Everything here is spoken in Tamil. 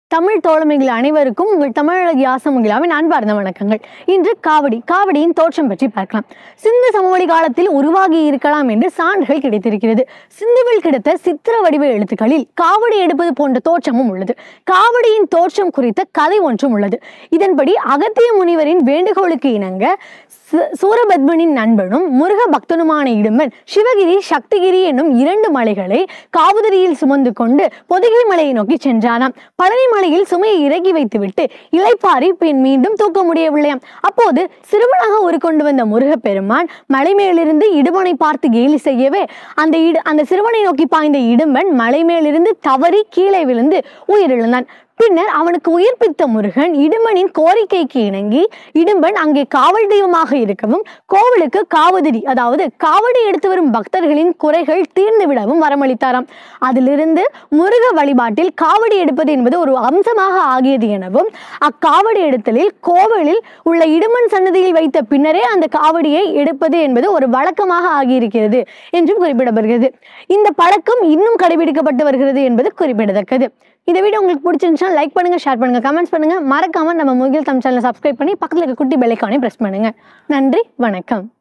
தமிழ் தோழமைகள் அனைவருக்கும் உங்கள் தமிழக யாசமுகிலாவின் அன்பார்ந்த வணக்கங்கள் இன்று காவடி காவடியின் தோற்றம் பற்றி பார்க்கலாம் சிந்து சமவெளி காலத்தில் உருவாகி இருக்கலாம் என்று சான்றுகள் கிடைத்திருக்கிறது சிந்துவில் கிடைத்த சித்திர வடிவ எழுத்துக்களில் காவடி எடுப்பது போன்ற தோற்றமும் உள்ளது காவடியின் தோற்றம் குறித்த கதை ஒன்றும் உள்ளது இதன்படி அகத்திய முனிவரின் வேண்டுகோளுக்கு இணங்க சு- சூரபத்மனின் நண்பனும் முருக பக்தனுமான இடும்பன் சிவகிரி சக்திகிரி என்னும் இரண்டு மலைகளை காவுதரியில் சுமந்து கொண்டு பொதிகை மலையை நோக்கி சென்றானாம் பழனி மலையில் சுமையை இறக்கி வைத்துவிட்டு இளைப்பாரி பின் மீண்டும் தூக்க முடியவில்லையாம் அப்போது சிறுவனாக உருக்கொண்டு வந்த முருகப்பெருமான் மலை மேலிருந்து இடும்பனை பார்த்து கேலி செய்யவே அந்த இடு அந்த சிறுவனை நோக்கி பாய்ந்த இடும்பன் மலை மேலிருந்து தவறி கீழே விழுந்து உயிரிழந்தான் பின்னர் அவனுக்கு உயிர்ப்பித்த முருகன் இடும்பனின் கோரிக்கைக்கு இணங்கி இடும்பன் அங்கே காவல் தெய்வமாக இருக்கவும் கோவிலுக்கு காவதிரி அதாவது காவடி எடுத்து வரும் பக்தர்களின் குறைகள் தீர்ந்து விடவும் வரமளித்தாராம் அதிலிருந்து முருக வழிபாட்டில் காவடி எடுப்பது என்பது ஒரு அம்சமாக ஆகியது எனவும் அக்காவடி எடுத்தலில் கோவிலில் உள்ள இடுமன் சன்னதியில் வைத்த பின்னரே அந்த காவடியை எடுப்பது என்பது ஒரு வழக்கமாக ஆகியிருக்கிறது என்றும் குறிப்பிடப்படுகிறது இந்த பழக்கம் இன்னும் கடைபிடிக்கப்பட்டு வருகிறது என்பது குறிப்பிடத்தக்கது இந்த வீடியோ உங்களுக்கு பிடிச்சிருந்துச்சுன்னா லைக் பண்ணுங்க ஷேர் பண்ணுங்க கமெண்ட்ஸ் பண்ணுங்க மறக்காம நம்ம முகில் தம் சேனலை சப்ஸ்கிரைப் பண்ணி பக்கத்தில் இருக்க குட்டி பெல்லைக்கானே பிரஸ் பண்ணுங்க நன்றி வணக்கம்